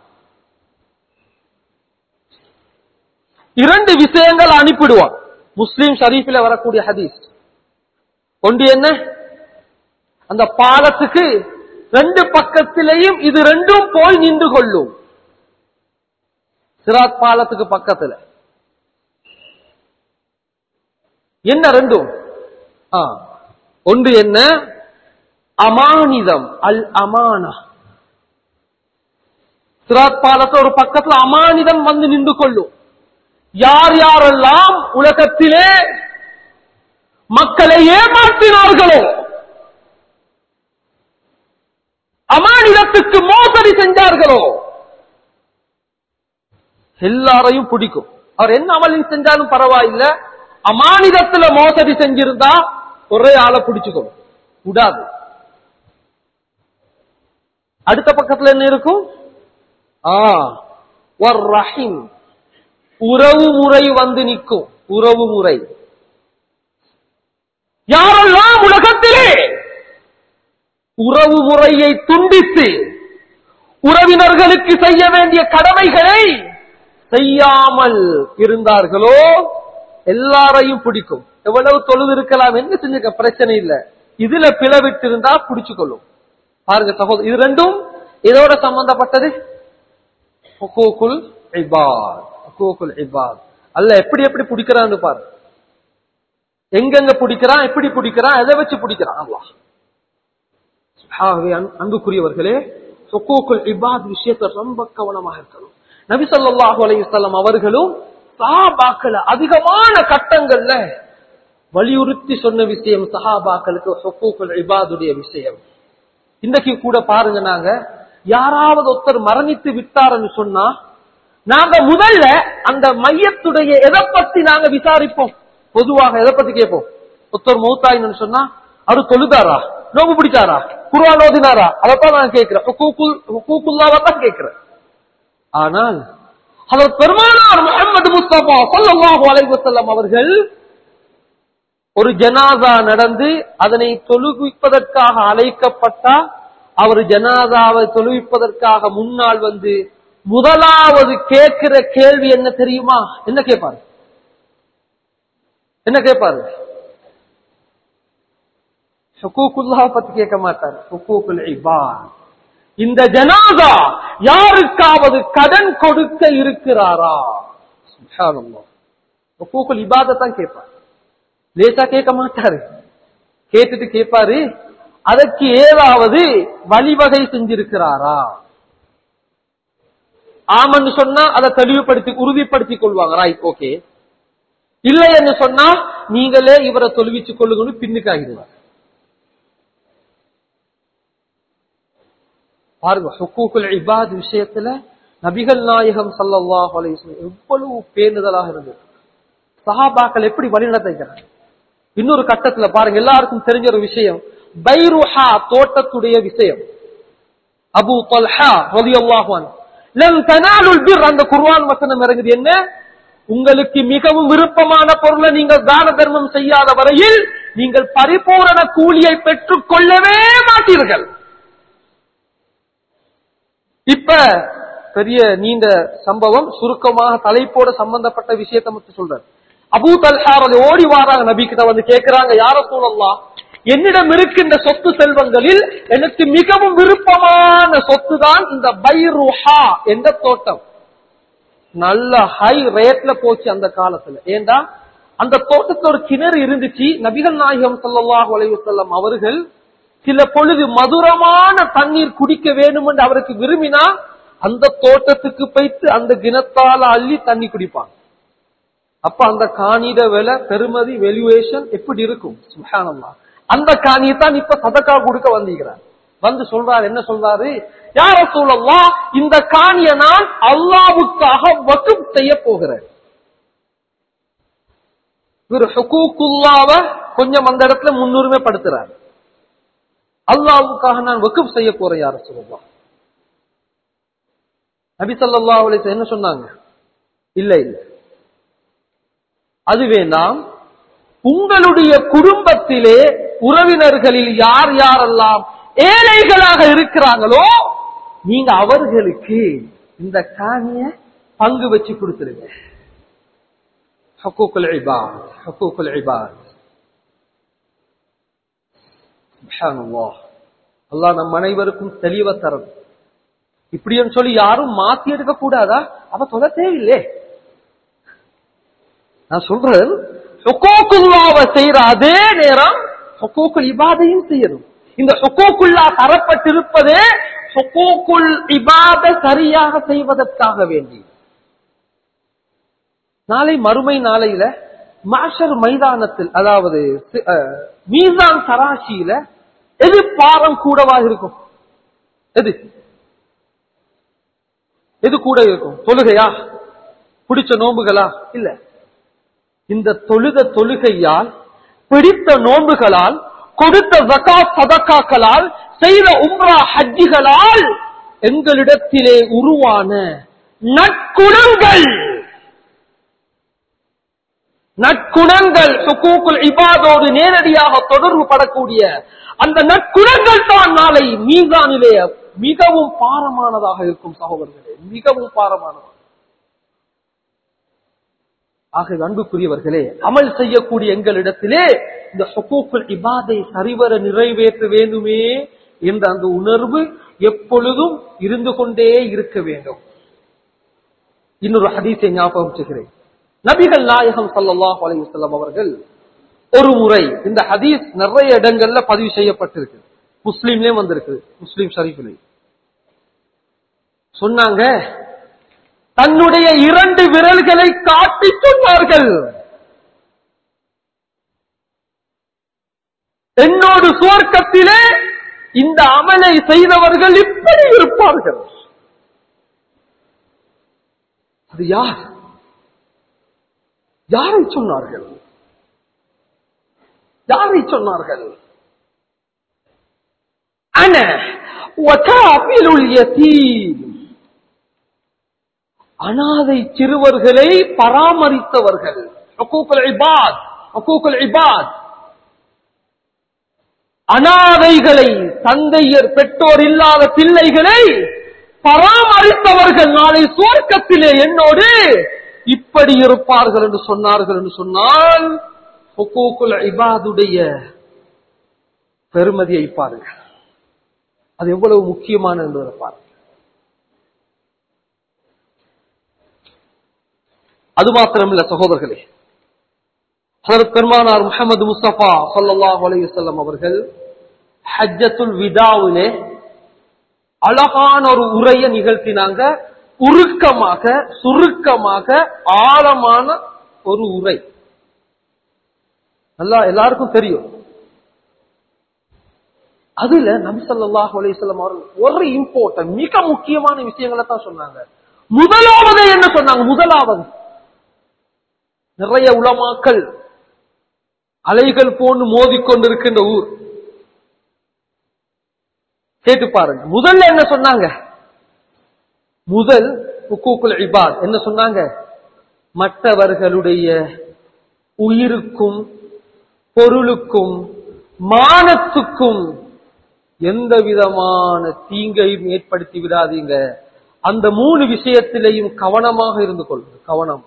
இரண்டு விஷயங்கள் அனுப்பிடுவான் முஸ்லிம் ஷரீஃபில வரக்கூடிய ஹதீஸ் ஒன்று என்ன அந்த பாலத்துக்கு ரெண்டு பக்கத்திலேயும் இது ரெண்டும் போய் நின்று கொள்ளும் சிராத் பாலத்துக்கு பக்கத்துல என்ன ரெண்டும் ஆ, ஒன்று என்ன அமானிதம் அல் அமானா சிராத் பாலத்துல ஒரு பக்கத்துல அமானிதம் வந்து நின்று கொள்ளும் யார் யாரெல்லாம் உலகத்திலே மக்களை ஏமாற்றினார்களோ அமானிதத்துக்கு மோசடி செஞ்சார்களோ எல்லாரையும் பிடிக்கும் அவர் என்ன அமலிங் செஞ்சாலும் பரவாயில்ல அமானிதத்துல மோசடி செஞ்சிருந்தா ஒரே ஆளை பிடிச்சுக்கணும் விடாது அடுத்த பக்கத்துல என்ன இருக்கும் ஆ ஒரு ரஹீம் உறவு முறை வந்து நிற்கும் உறவு முறை யாரெல்லாம் உலகத்திலே உறவு முறையை துண்டித்து உறவினர்களுக்கு செய்ய வேண்டிய கடமைகளை செய்யாமல் இருந்தார்களோ எல்லாரையும் பிடிக்கும் எவ்வளவு தொழுது இருக்கலாம் என்ன செஞ்சுக்க பிரச்சனை இல்ல இதுல பிளவிட்டு இருந்தா பிடிச்சு கொள்ளும் பாருங்க சகோதரர் இது ரெண்டும் இதோட சம்பந்தப்பட்டது ஹுகூக்குல் இபாத் ஹுகூக்குல் இபாத் அல்ல எப்படி எப்படி பிடிக்கிறான்னு பாரு எங்கெங்க பிடிக்கிறான் எப்படி பிடிக்கிறான் எதை வச்சு பிடிக்கிறான் அல்லாஹ் ஆகவே அன்- அன்புக்குரியவர்களே ஹுகூக்குல் இபாத் விஷயத்துல ரொம்ப கவனமாக இருக்கணும் நபி ஸல்லல்லாஹு அலைஹி வஸல்லம் அவர்களும் சஹாபாக்கள் அதிகமான கட்டங்கள்ல வலியுறுத்தி சொன்ன விஷயம் சஹாபாக்களுக்கு ஹுகூக்குல் இபாதுடைய விஷயம் இன்றைக்கு கூட பாருங்க நாங்க யாராவது ஒருத்தர் மரணித்து விட்டாருன்னு சொன்னா நாங்க முதல்ல அந்த மையத்துடைய எதை பத்தி நாங்க விசாரிப்போம் பொதுவாக எதை பத்தி கேட்போம் ஒருத்தர் மௌத்தாயின்னு சொன்னா அவரு தொழுதாரா நோம்பு பிடிச்சாரா குர்ஆன் ஓதினாரா அதைத்தான் நான் கேட்கிறேன் ஹுகூக்குல் ஹுகூக்குல்லாவை தான் கேட்கிறேன் ஆனால் அவர் பெருமானார் முஹம்மது முஸ்தபா ஸல்லல்லாஹு அலைஹி வஸல்லம் அவர்கள் ஒரு ஜனாசா நடந்து அதனை தொழுவிப்பதற்காக அழைக்கப்பட்டா அவர் ஜனாதாவை தொழுவிப்பதற்காக முன்னால் வந்து முதலாவது கேட்கிற கேள்வி என்ன தெரியுமா என்ன கேட்பாரு என்ன கேட்பாரு ஹுகூக்குல்லாஹ் பத்தி கேட்க மாட்டார் ஹுகூக்குல் இபாத் இந்த ஜனாதா யாருக்காவது கடன் கொடுக்க இருக்கிறாரா சுப்ஹானல்லாஹ் ஹுகூக்குல் இபாதத்தான் கேட்பார் லேசா கேட்க மாட்டாரு கேட்டுட்டு கேட்பாரு அதற்கு ஏதாவது வழிவகை செஞ்சிருக்கிறாரா ஆமன்னு சொன்னா அதை தெளிவுபடுத்தி உறுதிப்படுத்திக் கொள்வாங்க ரைட் ஓகே இல்லை என்று சொன்னா நீங்களே இவரை தொழுவிச்சுக் கொள்ளுங்கன்னு பின்னுக்கு ஆகிடுவார் பாருங்க ஹுக்கூக்குல் இபாத் விஷயத்துல நபிகள் நாயகம் ஸல்லல்லாஹு அலைஹி வஸல்லம் எவ்வளவு பேணுதலாக இருந்தது சஹாபாக்கள் எப்படி வழிநடத்துகிறாங்க இன்னொரு கட்டத்துல பாருங்க எல்லாருக்கும் தெரிஞ்ச ஒரு விஷயம் பைருஹா தோட்டத்துடைய விஷயம் அபு தல்ஹா ரலியல்லாஹு அன்ஹு லன் தனாலுல் பிர் அந்த குர்ஆன் வசனம் இறங்குது என்ன உங்களுக்கு மிகவும் விருப்பமான பொருளை நீங்கள் தான தர்மம் செய்யாத வரையில் நீங்கள் பரிபூரண கூலியை பெற்றுக் கொள்ளவே மாட்டீர்கள் இப்ப பெரிய நீண்ட சம்பவம் சுருக்கமாக தலைப்போட சம்பந்தப்பட்ட விஷயத்தை மட்டும் சொல்றேன் அபூ தல்ஹார் அதை ஓடி வாராங்க நபி கிட்ட வந்து கேட்கிறாங்க யார சூழல்லாம் என்னிடம் இருக்கின்ற சொத்து செல்வங்களில் எனக்கு மிகவும் விருப்பமான சொத்து தான் இந்த பைருஹா என்ற தோட்டம் நல்ல ஹை ரேட்ல போச்சு அந்த காலத்துல ஏண்டா அந்த தோட்டத்துல ஒரு கிணறு இருந்துச்சு நபிகள் நாயகம் ஸல்லல்லாஹு அலைஹி வஸல்லம் அவர்கள் சில பொழுது மதுரமான தண்ணீர் குடிக்க வேண்டும் என்று அவருக்கு விரும்பினா அந்த தோட்டத்துக்கு போய்த்து அந்த கிணத்தால அள்ளி தண்ணி குடிப்பாங்க அப்ப அந்த காணிட விலை பெருமதி வெலுவேஷன் எப்படி இருக்கும் சுப்ஹானல்லாஹ் அந்த காணியை தான் இப்ப சதக்கா கொடுக்க வந்திருக்கிறார் வந்து சொல்றாரு என்ன சொல்றாரு யார சூழல்லாம் இந்த காணியை நான் அல்லாவுக்காக வகுப் செய்ய போகிறேன் இவர் ஹுகூக்குல்லாவ கொஞ்சம் அந்த இடத்துல முன்னுரிமை படுத்துறாரு அல்லாவுக்காக நான் வகுப் செய்ய போறேன் யார சொல்லலாம் நபி ஸல்லல்லாஹு அலைஹி வஸல்லம் என்ன சொன்னாங்க இல்ல இல்ல அது வேண்டாம் உங்களுடைய குடும்பத்திலே உறவினர்களில் யார் யாரெல்லாம் ஏழைகளாக இருக்கிறாங்களோ நீங்க அவர்களுக்கு இந்த காணிய பங்கு வச்சு கொடுத்துருங்க ஹக்கூக்குல் இபாத் ஹக்கூக்குல் இபாத் சுப்ஹானல்லாஹ் அல்லாஹ் நம் அனைவருக்கும் தெளிவ தரும் இப்படின்னு சொல்லி யாரும் மாத்தி எடுக்க கூடாதா அவ தொலை தேவையில்லே நான் சொல்றேன் ஹுக்கூக்குல்லாவை செய்யற அதே நேரம் ஹுக்கூக்குல் இபாதையும் செய்யணும் இந்த ஹுக்கூக்குல்லா தரப்பட்டிருப்பதே ஹுகூக்குல் இபாத சரியாக செய்வதற்காக வேண்டி நாளை மறுமை நாளையில மாஷர் மைதானத்தில் அதாவது சி- அஹ், மீசான் தராசியில எது பாரம் கூடவா இருக்கும் எது எது கூட இருக்கும் தொழுகையா பிடிச்ச நோன்புகளா இல்ல இந்த தொழுத தொழுகையால் பிடித்த நோன்புகளால் கொடுத்த ஜகாத் சதக்காக்களால் செய்த உம்ரா ஹஜ்ஜிகளால் எங்களிடத்திலே உருவான நற்குணங்கள் நற்குணங்கள் ஹுகூக்குல் இபாதோடு நேரடியாக தொடர்பு படக்கூடிய அந்த நற்குணங்கள் தான் நாளை மீசானிலே மிகவும் பாரமானதாக இருக்கும் சகோதரர்களே மிகவும் பாரமானதாக ஆக அன்புக்குரியவர்களே அமல் செய்யக்கூடிய எங்களிடத்திலே இந்த ஹுகூக்குல் இபாதை சரிவர நிறைவேற்ற வேண்டுமே என்ற அந்த உணர்வு எப்பொழுதும் இருந்து கொண்டே இருக்க வேண்டும் இன்னொரு ஹதீஸை ஞாபகம் செய்கிறேன் நபிகள் நாயகம் ஸல்லல்லாஹு அலைஹி வஸல்லம் அவர்கள் ஒரு முறை இந்த ஹதீஸ் நிறைய இடங்கள்ல பதிவு செய்யப்பட்டிருக்கு முஸ்லீம்லயும் வந்திருக்கு முஸ்லீம் ஷரீஃபிலே சொன்னாங்க தன்னுடைய இரண்டு விரல்களை காட்டி சொன்னார்கள் என்னோடு சுவர்க்கத்திலே இந்த அமலை செய்தவர்கள் இப்படி இருப்பார்கள் அது யார் யாரை சொன்னார்கள் யாரை சொன்னார்கள் அன வகாபிலுல் யதீம் அனாதை சிறுவர்களை பராமரித்தவர்கள் ஹுகூக்குல் இபாத் ஹுகூக்குல் இபாத் அனாதைகளை தந்தையர் பெற்றோர் இல்லாத பிள்ளைகளை பராமரித்தவர்கள் நாளை சுவர்க்கத்திலே என்னோடு இப்படி இருப்பார்கள் என்று சொன்னார்கள் என்று சொன்னால் ஹுகூக்குல் இபாதுடைய பெருமதியை பாருங்கள் அது எவ்வளவு முக்கியமான என்பதை பாருங்கள் அது மாத்திரமில்ல சகோதரர்களே ஹஜரத் பெருமானார் முஹம்மது முஸ்தபா ஸல்லல்லாஹு அலைஹி வஸல்லம் அவர்கள் ஹஜ்ஜத்துல் விதாவிலே அழகான ஒரு உரையை நிகழ்த்தினாங்க உருக்கமாக சுருக்கமாக ஆழமான ஒரு உரை நல்லா எல்லாருக்கும் தெரியும் அதுல நபி ஸல்லல்லாஹு அலைஹி வஸல்லம் அவர்கள் ஒரு இம்பார்ட்டன்ட் மிக முக்கியமான விஷயங்களை தான் சொன்னாங்க முதலாவது என்ன சொன்னாங்க முதலாவது நிறைய உலமாக்கள் அலைகள் போன்று மோதிக்கொண்டிருக்கின்ற ஊர் கேட்டு பாருங்க முதல்ல என்ன சொன்னாங்க முதல் ஹுக்கூக்குல் இபாத் என்ன சொன்னாங்க மற்றவர்களுடைய உயிருக்கும் பொருளுக்கும் மானத்துக்கும் எந்த விதமான தீங்கையும் ஏற்படுத்தி விடாதீங்க அந்த மூணு விஷயத்திலையும் கவனமாக இருந்து கொள்ளுங்க கவனம்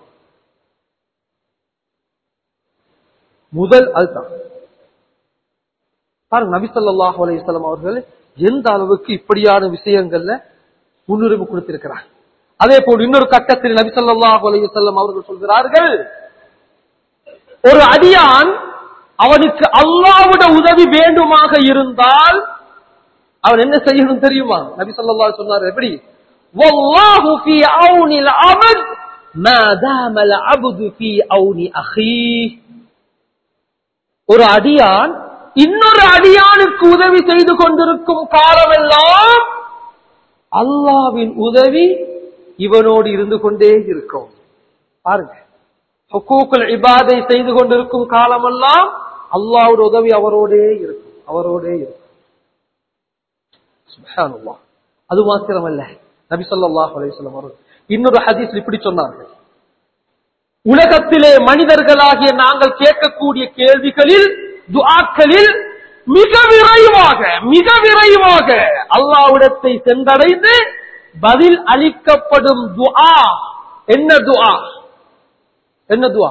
முதல் அதுதான் பாருங்க நபி ஸல்லல்லாஹு அலைஹி வஸல்லம் அவர்கள் எந்த அளவுக்கு இப்படியான விஷயங்கள்ல முன்னுரிமை கொடுத்திருக்கிறார் அதே போல் இன்னொரு கட்டத்தில் நபி ஸல்லல்லாஹு அலைஹி வஸல்லம் அவர்கள் சொல்கிறார்கள் ஒரு அடியான் அவனுக்கு அல்லாஹ்வுடைய உதவி வேண்டுமாக இருந்தால் அவன் என்ன செய்யணும் தெரியுமா நபி ஸல்லல்லாஹு அலைஹி சொன்னார் எப்படி வல்லாஹு ஃபீ அவுனில் அப்த் மா தாமல் அப்து ஃபீ அவுனி அஹீஹ் ஒரு அடியான் இன்னொரு அடியானுக்கு உதவி செய்து கொண்டிருக்கும் காலமெல்லாம் அல்லாவின் உதவி இவனோடு இருந்து கொண்டே இருக்கும் பாருங்க ஹுக்கூக்குல் இபாதை செய்து கொண்டிருக்கும் காலமெல்லாம் அல்லாஹ்வுடைய உதவி அவரோடே இருக்கும் அவரோடே இருக்கும் சுப்ஹானல்லாஹ் அது மாத்திரமல்ல நபி ஸல்லல்லாஹு அலைஹி வஸல்லம் அவர்கள் இன்னொரு ஹதீஸ் இப்படி சொன்னார்கள் உலகத்திலே மனிதர்களாகிய நாங்கள் கேட்கக்கூடிய கேள்விகளில் துஆக்களில் மிக விரைவாக மிக விரைவாக அல்லாஹ்விடத்தை சென்றடைந்து பதில் அளிக்கப்படும் துஆ என்ன துஆ என்ன துஆ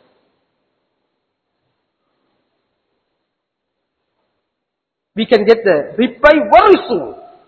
we can get the reply very soon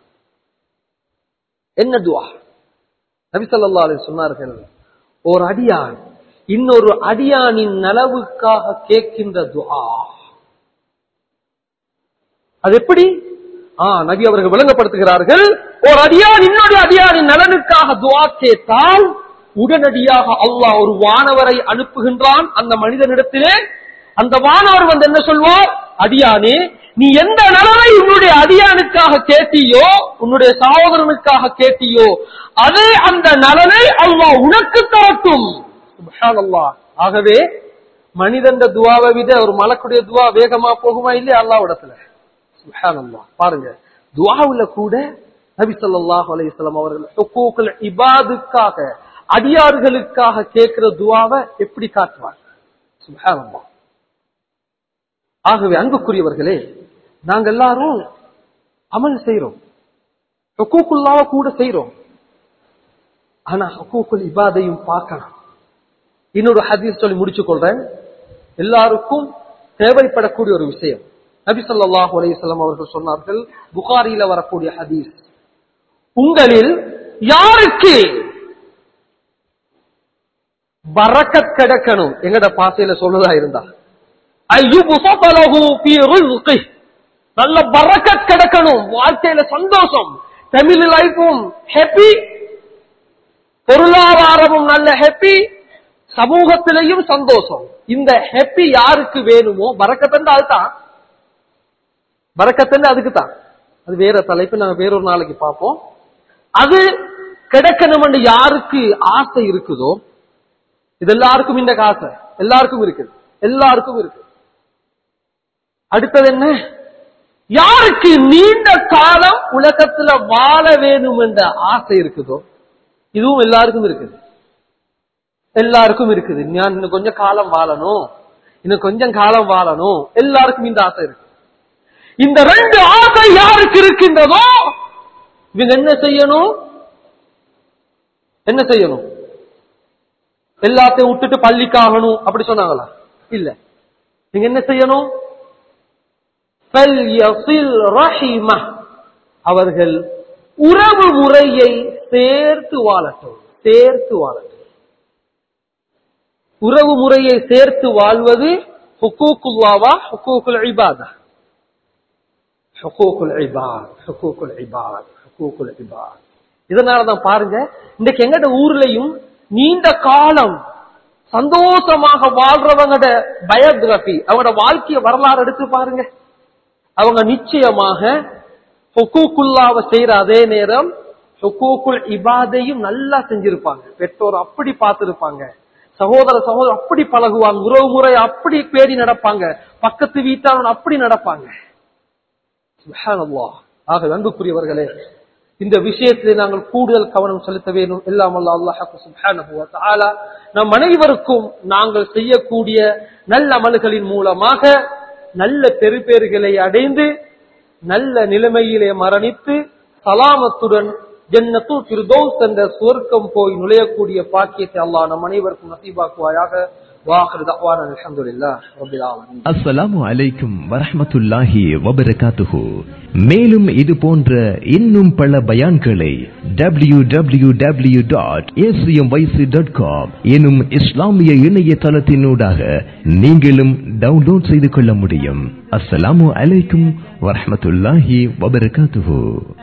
என்ன துஆ நபி ஸல்லல்லாஹு அலைஹி சொன்னார்கள் ஒரு அடியான் இன்னொரு அடியானின் நலவுக்காக கேட்கின்ற துஆ அது எப்படி ஆ நபி அவர்கள் விளங்கப்படுத்துகிறார்கள் ஒரு அடியான் இன்னொரு அடியானின் நலனுக்காக துவா கேட்டால் உடனடியாக அல்லாஹ் ஒரு வானவரை அனுப்புகின்றான் அந்த மனிதனிடத்திலே அந்த வானவர் வந்து என்ன சொல்வார் அடியானே நீ எந்த நலனை உன்னுடைய அடியானுக்காக கேட்டியோ உன்னுடைய சகோதரனுக்காக கேட்டியோ அதே அந்த நலனை அல்லாஹ் உனக்கு தரட்டும் சுப்ஹானல்லாஹ். ஆகவே மனிதன் துவாவை விட ஒரு மலக்குடைய துவா வேகமா போகுமா இல்லையா அல்லாவிடத்துல சுப்ஹானல்லாஹ். பாருங்க துவாவுல கூட நபி ஸல்லல்லாஹு அலைஹி வஸல்லம் அவர்கள் ஹுக்கூக்குல் இபாதுக்காக அடியார்களுக்காக கேட்கிற துவாவை எப்படி காட்டுவாங்க சுப்ஹானல்லாஹ். ஆகவே அன்புக்குரியவர்களே நாங்க எல்லாரும் அமல் செய்றோம் ஹுக்கூக்குல்லாவ கூட செய்றோம் ஆனா ஹுக்கூக்குல் இபாதையும் பார்க்கணும் இன்னொரு ஹதீஸ் சொல்லி முடிச்சு கொள்றேன் எல்லாருக்கும் தேவைப்படக்கூடிய ஒரு விஷயம் நபி ஸல்லல்லாஹு அலைஹி வஸல்லம் அவர்கள் சொன்னார்கள் புகாரியில வரக்கூடிய ஹதீஸ் உங்களில் யாருக்கு பரக்கத் கிடைக்கணும் எங்கட பாசையில சொல்றதா இருந்தா ஐயுபுசத லஹு ஃபீ ரிஸ்கி நல்ல பரக்கத் கிடைக்கணும் வாழ்க்கையில சந்தோஷம் ஃபேமிலி லைஃபும் ஹாப்பி பொருளாதாரமும் நல்ல ஹாப்பி சமூகத்திலையும் சந்தோஷம் இந்த ஹாப்பி யாருக்கு வேணுமோ பறக்கத்தண்டு அதுதான் பறக்கத்தண்டு அதுக்கு தான் அது வேற தலைப்பு நாங்க வேறொரு நாளைக்கு பார்ப்போம் அது கிடைக்கணும் யாருக்கு ஆசை இருக்குதோ இது எல்லாருக்கும் இந்த ஆசை எல்லாருக்கும் இருக்குது எல்லாருக்கும் இருக்கு அடுத்தது என்ன யாருக்கு நீண்ட காலம் உலகத்துல வாழ வேணும் என்ற ஆசை இருக்குதோ இதுவும் எல்லாருக்கும் இருக்குது எல்லாருக்கும் இருக்குது நான் இன்னும் கொஞ்சம் காலம் வாழணும் இன்னும் கொஞ்சம் காலம் வாழணும் எல்லாருக்கும் இந்த ஆசை இருக்கு இந்த ரெண்டு ஆசை யாருக்கு இருக்கின்றதோ இவங்க என்ன செய்யணும் என்ன செய்யணும் எல்லாத்தையும் விட்டுட்டு பள்ளிக்காகணும் அப்படி சொன்னாங்களா இல்ல நீங்க என்ன செய்யணும் فَلْيَصِلْ رَحِمَهُ. அவர்கள் உறவு முறையை சேர்த்து வாழட்டும் சேர்த்து வாழட்டும் உறவு முறையை சேர்த்து வாழ்வது ஹுக்கூக்குல்லாவா ஹுக்கூக்குல் இபாதா ஹுக்கூக்குல் இபாத் ஹுக்கூக்குல் இபாத் ஹுக்கூக்குல் இபாத் இதனாலதான் பாருங்க இன்றைக்கு எங்கட ஊர்லயும் நீண்ட காலம் சந்தோஷமாக வாழ்றவங்கட பயோகிராபி அவங்களோட வாழ்க்கைய வரலாறு எடுத்து பாருங்க அவங்க நிச்சயமாக ஹொக்கூக்குல்லாவ செய்யற அதே நேரம் ஹொக்கூக்குல் இபாதையும் நல்லா செஞ்சிருப்பாங்க பெற்றோர் அப்படி பார்த்திருப்பாங்க சகோதர சகோதரர் அப்படி பழகுவாங்க உறவு முறை அப்படி பேடி நடப்பாங்க பக்கத்து வீட்டாளன் அப்படி நடப்பாங்க சுப்ஹானல்லாஹ். ஆக அன்புக்குரியவர்களே இந்த விஷயத்திலே நாங்கள் கூடுதல் கவனம் செலுத்த வேண்டும் எல்லாம் அல்ல அல்லாஹ் சுப்ஹானஹு வ தஆலா நம் அனைவருக்கும் நாங்கள் செய்யக்கூடிய நல்ல அமல்களின் மூலமாக நல்ல பெருபேறுகளை அடைந்து நல்ல நிலைமையிலே மரணித்து சலாமத்துடன் ஜன்னத்து ஃபிர்தௌஸ் என்ற சுவர்க்கம் போய் நுழையக்கூடிய பாக்கியத்தை அல்லாஹ் நம் அனைவருக்கும் நசீபாக்குவாயாக வாஹிர் தஅவானா அல்ஹம்துலில்லாஹ் ரப்பில் ஆலமீன் அஸ்ஸலாமு அலைக்கும் வரஹ்மத்துல்லாஹி வபரகாத்துஹு மேலும் இது போன்ற இன்னும் பல பயான்களை W W W dot dot com எனும் இஸ்லாமிய இணையதளத்தினூடாக நீங்களும் டவுன்லோட் செய்து கொள்ள முடியும் அஸ்ஸலாமு அலைக்கும் வரஹ்மத்துல்லாஹி வபரகாத்துஹு